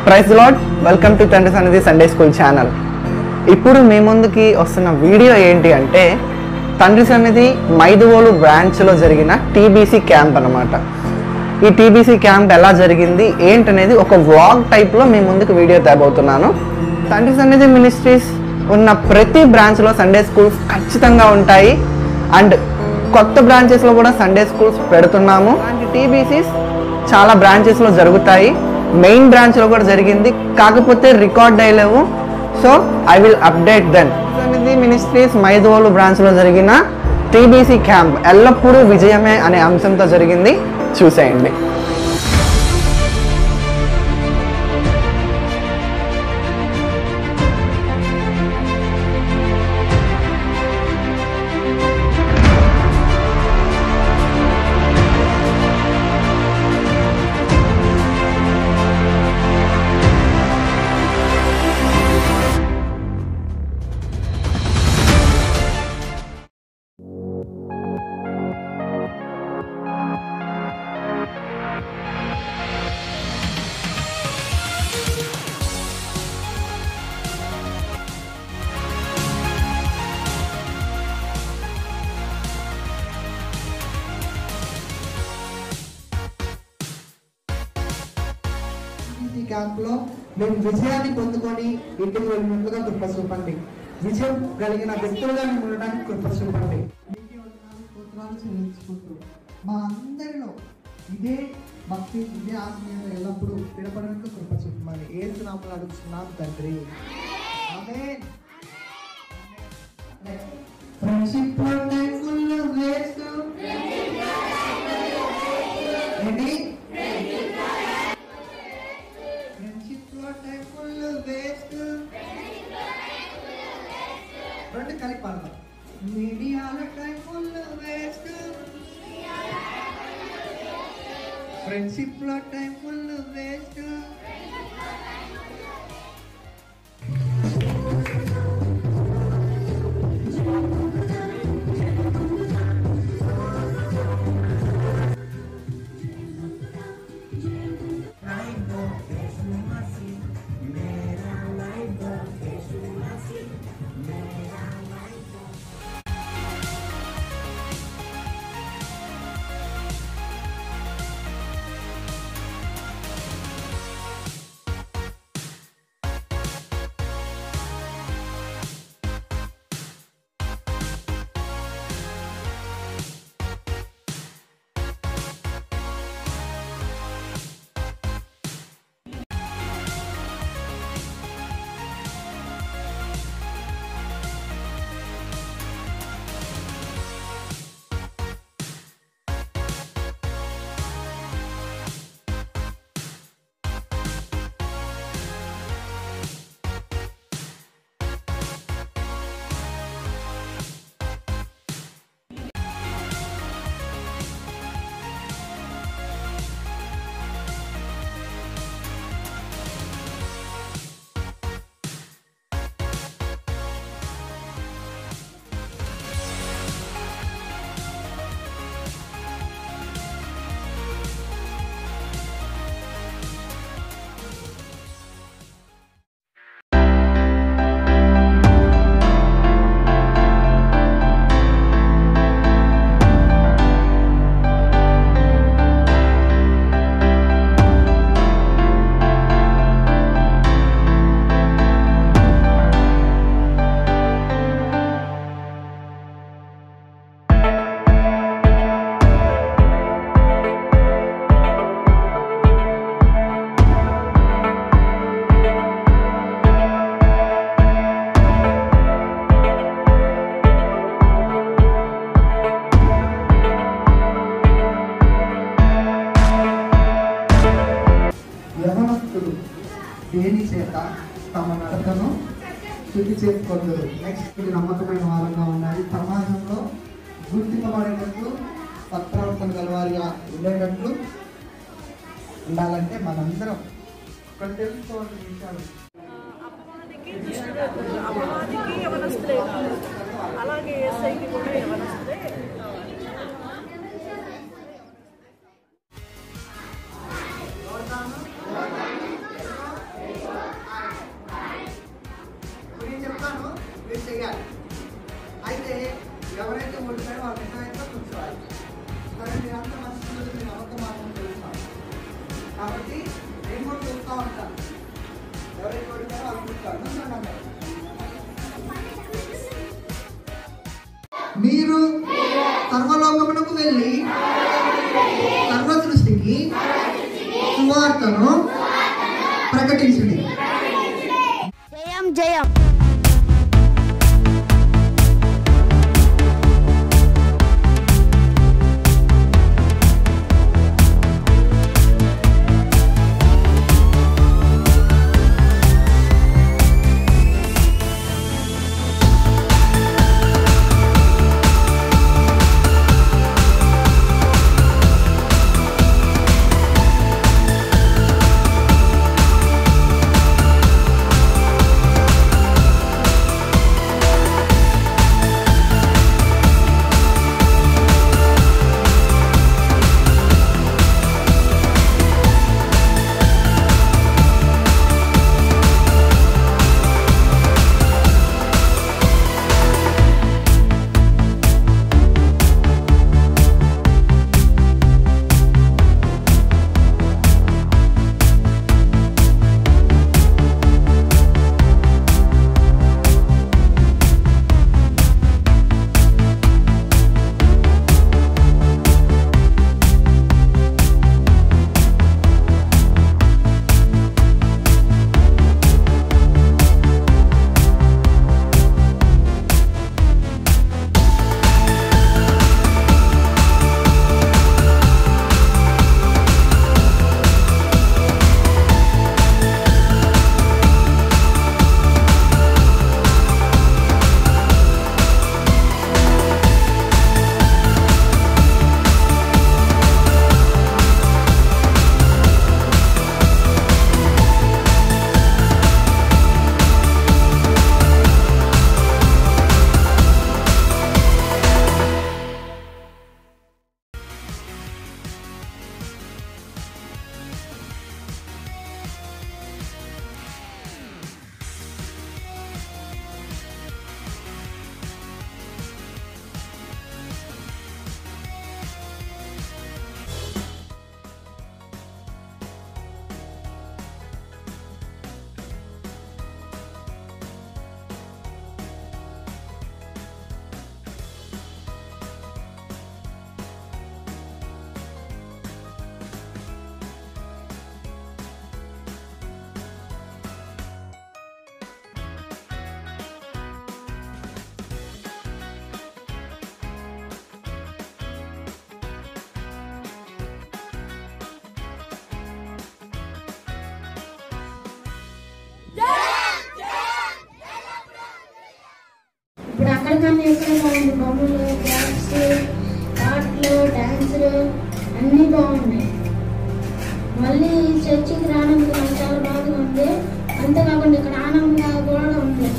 Price lord welcome to తండ్రి సన్నిధి Sunday school channel ఇప్పుడు మీ ముందుకి వస్తున్న వీడియో ఏంటి అంటే తండ్రి సన్నిధి మైదువోలు బ్రాంచ్లో జరిగిన టీబీసీ క్యాంప్ అన్నమాట ఈ టీబీసీ క్యాంప్ ఎలా జరిగింది ఏంటనేది ఒక వ్లాగ్ టైప్లో మీ ముందుకు వీడియో తేబోతున్నాను తండ్రి సన్నిధి మినిస్ట్రీస్ ఉన్న ప్రతి బ్రాంచ్లో సండే స్కూల్స్ ఖచ్చితంగా ఉంటాయి అండ్ కొత్త బ్రాంచెస్లో కూడా సండే స్కూల్స్ పెడుతున్నాము అలాంటి టీబీసీస్ చాలా బ్రాంచెస్లో జరుగుతాయి మెయిన్ బ్రాంచ్లో కూడా జరిగింది కాకపోతే రికార్డ్ అయ్యలేవు so I will update then Sannidhi ministries మైదోలు బ్రాంచ్లో జరిగిన టీబీసీ క్యాంప్ ఎల్లప్పుడూ విజయమే అనే అంశంతో జరిగింది చూసేయండి ఈ క్యాంపులో మేము విజయాన్ని పొందుకొని ఇంటికి వెళ్ళినట్లుగా కృప చూపండి విజయం కలిగిన వ్యక్తులుగా మేము ఉండడానికి కృప చూపండి మీకే వందనాలు, స్తోత్రాలు చెల్లించుకుంటూ మా అందరిలో ఇదే భక్తి ఇదే ఆత్మీయత ఎల్లప్పుడూ స్థిరపడడానికి కృప చూపమని ఏ నామలు అడుగుతున్నాం తండ్రి ఆమేన్. ఫ్రెండ్షిప్ ఫుల్ వేస్ట్ ఏంటి ఫ్రెండ్షిప్ లో టైం ఫుల్ వేస్ట్ రెండు కలిపి పాడదాం మీడియాలో టైం ఫుల్ వేస్ట్ ఫ్రెండ్షిప్ లో టైం ఫుల్ వేస్ట్ యవనస్తులు దేని చేత తమ నడకను శుద్ధి చేసుకొందరు నెక్స్ట్ ఇది నమ్మకమైన వారంగా ఉండాలి సమాజంలో గుర్తింపబడేటట్లు సత్ప్రవర్తన గలవారిగా ఉండేటట్లు ఉండాలంటే మనందరం ఇక్కడ తెలుసుకోవాల్సిన విషయాలు అపవాదికి దుష్టుడు అపవాదికి యవనస్తులే కావాలి అలాగే ఏసైకి కూడా యవనస్తులే కావాలి మీరు సర్వలోకమునకు వెళ్ళి సర్వ సృష్టికి సువార్తను ప్రకటించండి జయం జయం ఇప్పుడు అక్కడికన్నా ఎక్కడ బాగుంది బొమ్మలు క్రాఫ్ట్స్ ఆటలు డాన్సులు అన్నీ బాగున్నాయి మళ్ళీ చర్చికి రావడానికి నాకు చాలా బాధగా ఉంది అంతేకాకుండా ఇక్కడ ఆనందంగా కూడా ఉంది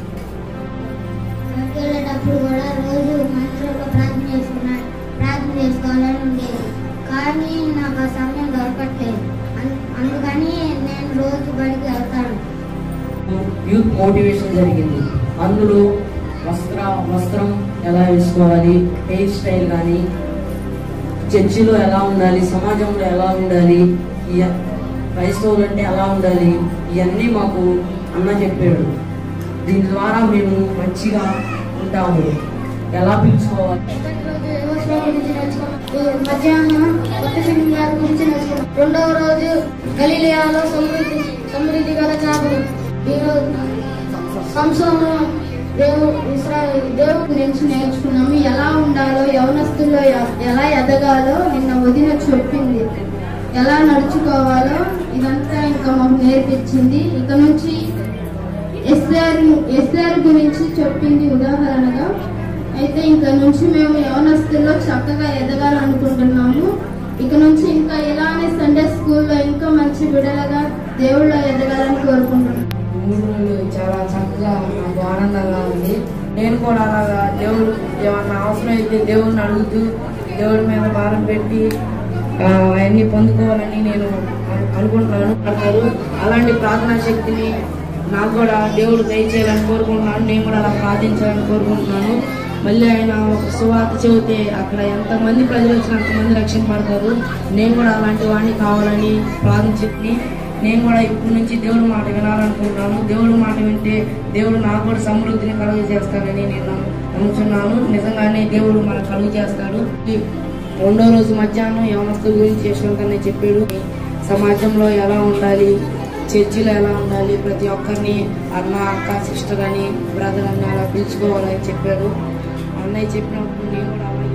వెళ్ళేటప్పుడు కూడా రోజు మందిరంలో ప్రార్థన చేసుకున్నా ప్రార్థన చేసుకోవాలని ఉండేది కానీ నాకు ఆ సమయం దొరకట్లేదు అన్- అందుకని నేను రోజు బడికి వెళ్తాను యూత్ మోటివేషన్ జరిగింది అందులో వస్త్ర వస్త్రం ఎలా వేసుకోవాలి హెయిర్ స్టైల్ కానీ చర్చిలో ఎలా ఉండాలి సమాజంలో ఎలా ఉండాలి ఇయ- క్రైస్తవులు అంటే ఎలా ఉండాలి ఇవన్నీ మాకు అన్న చెప్పాడు దీని ద్వారా మేము మంచిగా ఉంటాము ఎలా పిలుచుకోవాలి మొదటి రోజు యోగశ్లో గురించి నేర్చుకున్నాం ఈ మధ్యాహ్నం కొత్త సింగ్ గారి గురించి నేర్చుకున్నాం రెండవ రోజు గలీలియాలో సమృద్ధి సమృద్ధి గల చేపలు ఈరోజు సంసోను దేవుడు ఇస్రాయేల్ దేవుడి నుంచి నేర్చుకున్నాము ఎలా ఉండాలో యవనస్తుల్లో ఎ- ఎలా ఎదగాలో నిన్న వదిన చెప్పింది ఎలా నడుచుకోవాలో ఇదంతా ఇంకా మాకు నేర్పించింది ఇక నుంచి ఎస్ఆర్ ఎస్ఆర్ గురించి చెప్పింది ఉదాహరణగా అయితే ఇక నుంచి మేము యవనస్తుల్లో చక్కగా ఎదగాలనుకుంటున్నాము ఇక నుంచి ఇంకా ఇలానే సండే స్కూల్లో ఇంకా మంచి బిడలుగా దేవుళ్ళ ఎదగాలని కోరుకుంటున్నాం మూడు రోజులు చాలా చక్కగా నాకు ఆనందంగా ఉంది నేను కూడా అలాగా దేవుడు ఏమన్నా అవసరం అయితే దేవుడిని అడుగుతూ దేవుడి మీద భారం పెట్టి ఆ, అవన్నీ పొందుకోవాలని నేను అను- అనుకుంటున్నాను అంటారు అలాంటి ప్రార్థనా శక్తిని నాకు కూడా దేవుడు దయచేయాలని కోరుకుంటున్నాను నేను కూడా అలా ప్రార్థించాలని కోరుకుంటున్నాను మళ్ళీ ఆయన ఒక సువార్త చెబితే అక్కడ ఎంతమంది ప్రజలు వచ్చిన అంతమంది రక్షణ పడతారు నేను కూడా అలాంటి వాడిని కావాలని ప్రార్థించి నేను కూడా ఇప్పటి నుంచి దేవుడి మాట వినాలనుకుంటున్నాను దేవుడి మాట వింటే దేవుడు నాకు కూడా సమృద్ధిని కలుగు చేస్తానని నేను నమ్ము- నమ్ముతున్నాను నిజంగానే దేవుడు మనకు కలుగు చేస్తాడు ఈ రెండో రోజు మధ్యాహ్నం యవనస్తుల గురించి యశ్వంతనే చెప్పాడు సమాజంలో ఎలా ఉండాలి చర్చిలో ఎలా ఉండాలి ప్రతి ఒక్కరిని అన్న అక్క సిస్టర్ అని బ్రదర్ అని అలా పిలుచుకోవాలని చెప్పాడు అన్నయ్య చెప్పినప్పుడు నేను కూడా అలాగే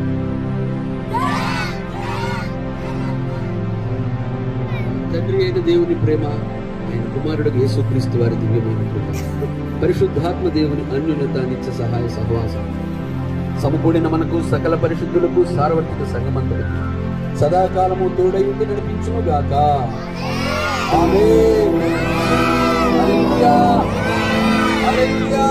తండ్రి అయిన దేవుని ప్రేమ ఆయన కుమారుడు యేసుక్రీస్తు వారి దివ్యమైన కృప పరిశుద్ధాత్మ దేవుని అన్యున్నత నిత్య సహాయ సహవాసం సమకూడిన మనకు సకల పరిశుద్ధులకు సార్వత్రిక సంగమంతుడికి సదాకాలము తోడయుండి నడిపించును గాక ఆమేన్. హల్లెలూయా. హల్లెలూయా.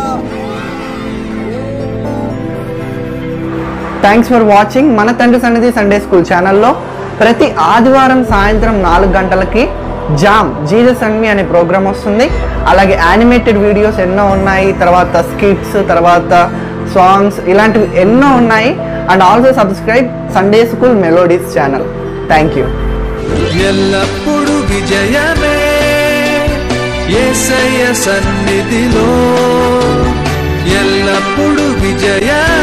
థ్యాంక్స్ ఫర్ వాచింగ్ మన తండ్రి సన్నిధి సండే స్కూల్ ఛానల్లో ప్రతి ఆదివారం సాయంత్రం నాలుగు గంటలకి జామ్ జీసస్ అండ్ మీ అనే ప్రోగ్రామ్ వస్తుంది అలాగే యానిమేటెడ్ వీడియోస్ ఎన్నో ఉన్నాయి తర్వాత స్కిట్స్ తర్వాత సాంగ్స్ ఇలాంటివి ఎన్నో ఉన్నాయి and also subscribe Sunday school melodies channel thank you ఎల్లప్పుడు విజయమే యేసయ్య సన్నిధిలో ఎల్లప్పుడు విజయమే